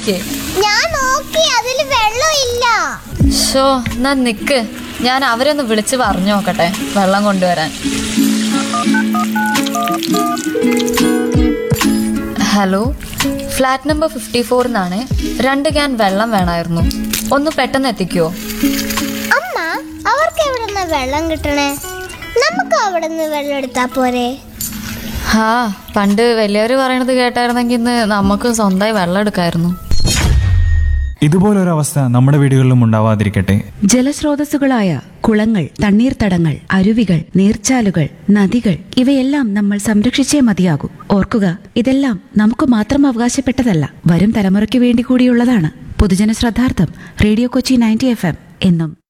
നോക്കിയേ ഞാൻ നോക്കി അതിൽ വെള്ളം ഇല്ല ഷോ എന്നാ നിക്ക് ഞാൻ അവരൊന്ന് വിളിച്ച് പറഞ്ഞു നോക്കട്ടെ വെള്ളം കൊണ്ടുവരാൻ ഹലോ ഫ്ലാറ്റ് നമ്പർ ഫിഫ്റ്റി ഫോറിന്നാണ് രണ്ട് ക്യാൻ വെള്ളം വേണമായിരുന്നു ഒന്ന് പെട്ടെന്ന് എത്തിക്കുമോ അമ്മ അവർക്ക് എവിടെ നിന്ന് വെള്ളം കിട്ടണേ നമുക്ക് അവിടെ നിന്ന് വെള്ളം എടുത്താ പോരെ ആ പണ്ട് വലിയവർ പറയണത് കേട്ടായിരുന്നെങ്കിൽ ഇന്ന് നമുക്ക് സ്വന്തമായി വെള്ളം എടുക്കായിരുന്നു ഇതുപോലൊരവസ്ഥ നമ്മുടെ വീടുകളിലും ഉണ്ടാവാതിരിക്കട്ടെ ജലസ്രോതസ്സുകളായ കുളങ്ങൾ തണ്ണീർത്തടങ്ങൾ അരുവികൾ നീർച്ചാലുകൾ നദികൾ ഇവയെല്ലാം നമ്മൾ സംരക്ഷിച്ചേ മതിയാകൂ ഓർക്കുക ഇതെല്ലാം നമുക്ക് മാത്രം അവകാശപ്പെട്ടതല്ല വരും തലമുറയ്ക്ക് വേണ്ടി കൂടിയുള്ളതാണ് പൊതുജന ശ്രദ്ധാർത്ഥം radio Kochi ninety F M എന്നും